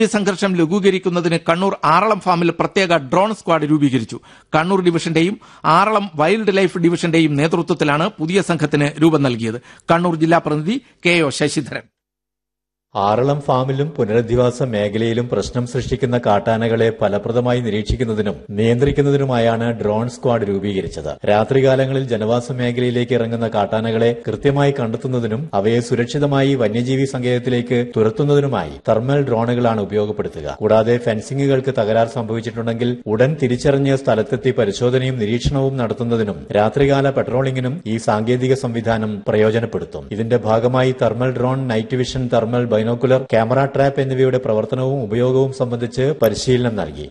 സംഘർഷം ലഘൂകരിക്കുന്നതിന് കണ്ണൂർ ആറളം ഫാമിൽ പ്രത്യേക ഡ്രോൺ സ്ക്വാഡ് രൂപീകരിച്ചു കണ്ണൂർ ഡിവിഷന്റെയും ആറളം വൈൽഡ് ലൈഫ് ഡിവിഷന്റെയും നേതൃത്വത്തിലാണ് പുതിയ സംഘത്തിന് രൂപം നൽകിയത് കണ്ണൂർ ജില്ലാ പ്രതിനിധി കെ ഒ ശശിധരൻ ആറളം ഫാമിലും പുനരധിവാസ മേഖലയിലും പ്രശ്നം സൃഷ്ടിക്കുന്ന കാട്ടാനകളെ ഫലപ്രദമായി നിരീക്ഷിക്കുന്നതിനും നിയന്ത്രിക്കുന്നതിനുമായാണ് ഡ്രോൺ സ്ക്വാഡ് രൂപീകരിച്ചത് രാത്രികാലങ്ങളിൽ ജനവാസ മേഖലയിലേക്ക് ഇറങ്ങുന്ന കാട്ടാനകളെ കൃത്യമായി കണ്ടെത്തുന്നതിനും അവയെ സുരക്ഷിതമായി വന്യജീവി സങ്കേതത്തിലേക്ക് തുരത്തുന്നതിനുമായി തെർമൽ ഡ്രോണുകളാണ് ഉപയോഗപ്പെടുത്തുക കൂടാതെ ഫെൻസിംഗുകൾക്ക് തകരാർ സംഭവിച്ചിട്ടുണ്ടെങ്കിൽ ഉടൻ തിരിച്ചറിഞ്ഞ് സ്ഥലത്തെത്തി പരിശോധനയും നിരീക്ഷണവും നടത്തുന്നതിനും രാത്രികാല പെട്രോളിംഗിനും ഈ സാങ്കേതിക സംവിധാനം പ്രയോജനപ്പെടുത്തും ഇതിന്റെ ഭാഗമായി thermal drone night vision thermal binocular camera trap എന്നിവയുടെ പ്രവർത്തനവും ഉപയോഗവും സംബന്ധിച്ച് പരിശീലനം നൽകി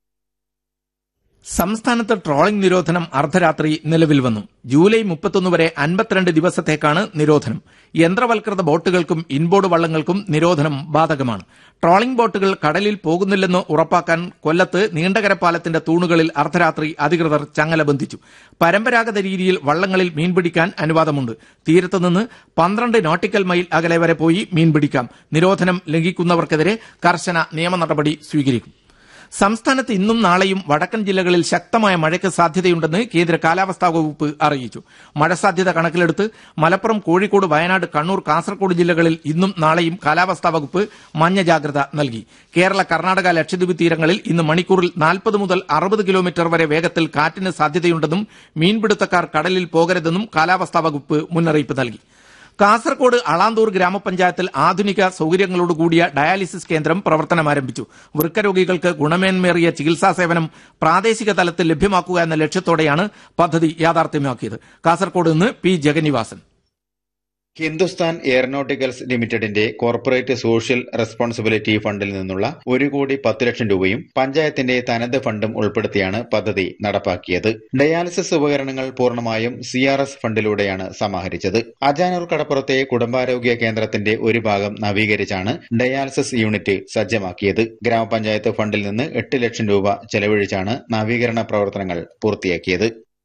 സംസ്ഥാനത്ത് ട്രോളിംഗ് നിരോധനം അർദ്ധരാത്രി നിലവിൽ വന്നു ജൂലൈ മുപ്പത്തൊന്ന് വരെ അൻപത്തിരണ്ട് ദിവസത്തേക്കാണ് നിരോധനം യന്ത്രവൽകൃത ബോട്ടുകൾക്കും ഇൻബോർഡ് വള്ളങ്ങൾക്കും നിരോധനം ബാധകമാണ് ട്രോളിംഗ് ബോട്ടുകൾ കടലിൽ പോകുന്നില്ലെന്ന് ഉറപ്പാക്കാൻ കൊല്ലത്ത് നീണ്ടകര പാലത്തിന്റെ തൂണുകളിൽ അർദ്ധരാത്രി അധികൃതർ ചങ്ങല ബന്ധിച്ചു പരമ്പരാഗത രീതിയിൽ വള്ളങ്ങളിൽ മീൻപിടിക്കാൻ അനുവാദമുണ്ട് തീരത്തുനിന്ന് പന്ത്രണ്ട് നോട്ടിക്കൽ മൈൽ അകലെ വരെ പോയി മീൻപിടിക്കാം നിരോധനം ലംഘിക്കുന്നവർക്കെതിരെ കർശന നിയമ നടപടി സ്വീകരിക്കും സംസ്ഥാനത്ത് ഇന്നും നാളെയും വടക്കൻ ജില്ലകളിൽ ശക്തമായ മഴയ്ക്ക് സാധ്യതയുണ്ടെന്ന് കേന്ദ്ര കാലാവസ്ഥാ വകുപ്പ് അറിയിച്ചു മഴ സാധ്യത കണക്കിലെടുത്ത് മലപ്പുറം കോഴിക്കോട് വയനാട് കണ്ണൂർ കാസർഗോഡ് ജില്ലകളിൽ ഇന്നും നാളെയും കാലാവസ്ഥാ വകുപ്പ് മഞ്ഞ ജാഗ്രത നൽകി കേരള കർണാടക ലക്ഷദ്വീപ് തീരങ്ങളിൽ ഇന്ന് മണിക്കൂറിൽ നാൽപ്പത് മുതൽ അറുപത് കിലോമീറ്റർ വരെ വേഗത്തിൽ കാറ്റിന് സാധ്യതയുണ്ടെന്നും മീൻപിടുത്തക്കാർ കടലിൽ പോകരുതെന്നും കാലാവസ്ഥാ വകുപ്പ് മുന്നറിയിപ്പ് നൽകി കാസർകോട് അളാന്തൂർ ഗ്രാമപഞ്ചായത്തിൽ ആധുനിക സൌകര്യങ്ങളോടുകൂടിയ ഡയാലിസിസ് കേന്ദ്രം പ്രവർത്തനം ആരംഭിച്ചു വൃക്കരോഗികൾക്ക് ഗുണമേന്മേറിയ ചികിത്സാ സേവനം പ്രാദേശിക തലത്തിൽ ലഭ്യമാക്കുക എന്ന ലക്ഷ്യത്തോടെയാണ് പദ്ധതി യാഥാർത്ഥ്യമാക്കിയത് കാസർകോട് നിന്ന് പി ജഗന്നിവാസൻ ഹിന്ദുസ്ഥാൻ എയറോനോട്ടിക്കൽസ് ലിമിറ്റഡിന്റെ കോർപ്പറേറ്റ് സോഷ്യൽ റെസ്പോൺസിബിലിറ്റി ഫണ്ടിൽ നിന്നുള്ള ഒരു കോടി പത്ത് ലക്ഷം രൂപയും പഞ്ചായത്തിന്റെ തനത് ഫണ്ടും ഉൾപ്പെടുത്തിയാണ് പദ്ധതി നടപ്പാക്കിയത് ഡയാലിസിസ് ഉപകരണങ്ങൾ പൂർണ്ണമായും സി ആർ എസ് ഫണ്ടിലൂടെയാണ് സമാഹരിച്ചത് അജാനൂർ കടപ്പുറത്തെ കുടുംബാരോഗ്യ കേന്ദ്രത്തിന്റെ ഒരു ഭാഗം നവീകരിച്ചാണ് ഡയാലിസിസ് യൂണിറ്റ് സജ്ജമാക്കിയത് ഗ്രാമപഞ്ചായത്ത് ഫണ്ടിൽ നിന്ന് എട്ട് ലക്ഷം രൂപ ചെലവഴിച്ചാണ് നവീകരണ പ്രവർത്തനങ്ങൾ പൂർത്തിയാക്കിയത്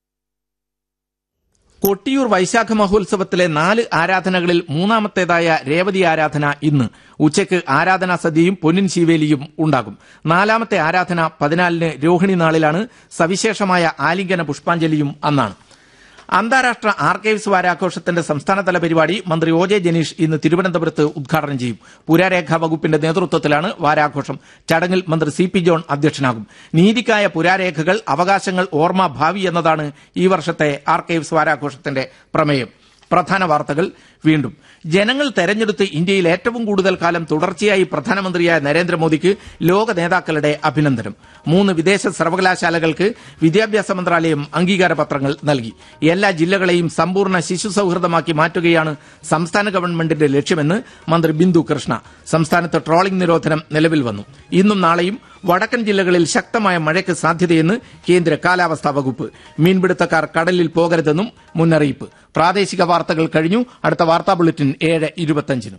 കൊട്ടിയൂർ വൈശാഖ മഹോത്സവത്തിലെ നാല് ആരാധനകളിൽ മൂന്നാമത്തേതായ രേവതി ആരാധന ഇന്ന് ഉച്ചയ്ക്ക് ആരാധനാ സദ്യയും പൊന്നിൻ ശീവേലിയും ഉണ്ടാകും നാലാമത്തെ ആരാധന പതിനാലിന് രോഹിണി നാളിലാണ് സവിശേഷമായ ആലിംഗന പുഷ്പാഞ്ജലിയും അന്നാണ് അന്താരാഷ്ട്ര ആർക്കൈവ്സ് വാരാഘോഷത്തിന്റെ സംസ്ഥാനതല പരിപാടി മന്ത്രി ഒ ജെ ജനീഷ് ഇന്ന് തിരുവനന്തപുരത്ത് ഉദ്ഘാടനം ചെയ്യും പുരാരേഖാ വകുപ്പിന്റെ നേതൃത്വത്തിലാണ് വാരാഘോഷം ചടങ്ങിൽ മന്ത്രി സി പി ജോൺ അധ്യക്ഷനാകും നീതിക്കായ പുരാരേഖകൾ അവകാശങ്ങൾ ഓർമ്മ ഭാവി എന്നതാണ് ഈ വർഷത്തെ ആർക്കൈവ്സ് വാരാഘോഷത്തിന്റെ പ്രമേയം പ്രധാന വാർത്തകൾ വീണ്ടും ജനങ്ങൾ തെരഞ്ഞെടുത്ത് ഇന്ത്യയിൽ ഏറ്റവും കൂടുതൽ കാലം തുടർച്ചയായി പ്രധാനമന്ത്രിയായ നരേന്ദ്രമോദിക്ക് ലോക നേതാക്കളുടെ അഭിനന്ദനം മൂന്ന് വിദേശ സർവകലാശാലകൾക്ക് വിദ്യാഭ്യാസ മന്ത്രാലയം അംഗീകാര പത്രങ്ങൾ നൽകി എല്ലാ ജില്ലകളെയും സമ്പൂർണ്ണ ശിശു സൌഹൃദമാക്കി മാറ്റുകയാണ് സംസ്ഥാന ഗവൺമെന്റിന്റെ ലക്ഷ്യമെന്ന് മന്ത്രി ബിന്ദു കൃഷ്ണ സംസ്ഥാനത്ത് ട്രോളിംഗ് നിരോധനം നിലവിൽ വന്നു ഇന്നും നാളെയും വടക്കൻ ജില്ലകളിൽ ശക്തമായ മഴയ്ക്ക് സാധ്യതയെന്ന് കേന്ദ്ര കാലാവസ്ഥാ വകുപ്പ് മീൻപിടുത്തക്കാർ കടലിൽ പോകരുതെന്നും മുന്നറിയിപ്പ് പ്രാദേശിക വാർത്തകൾ കഴിഞ്ഞു അടുത്ത വാർത്താ ബുള്ളറ്റിൻ ഏഴ് ഇരുപത്തഞ്ചിന്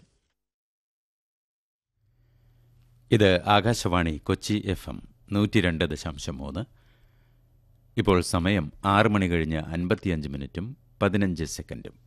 ഇത് ആകാശവാണി കൊച്ചി എഫ് എം നൂറ്റി രണ്ട് ദശാംശം മൂന്ന് ഇപ്പോൾ സമയം ആറ് മണി കഴിഞ്ഞ് അൻപത്തിയഞ്ച് മിനിറ്റും പതിനഞ്ച് സെക്കൻഡും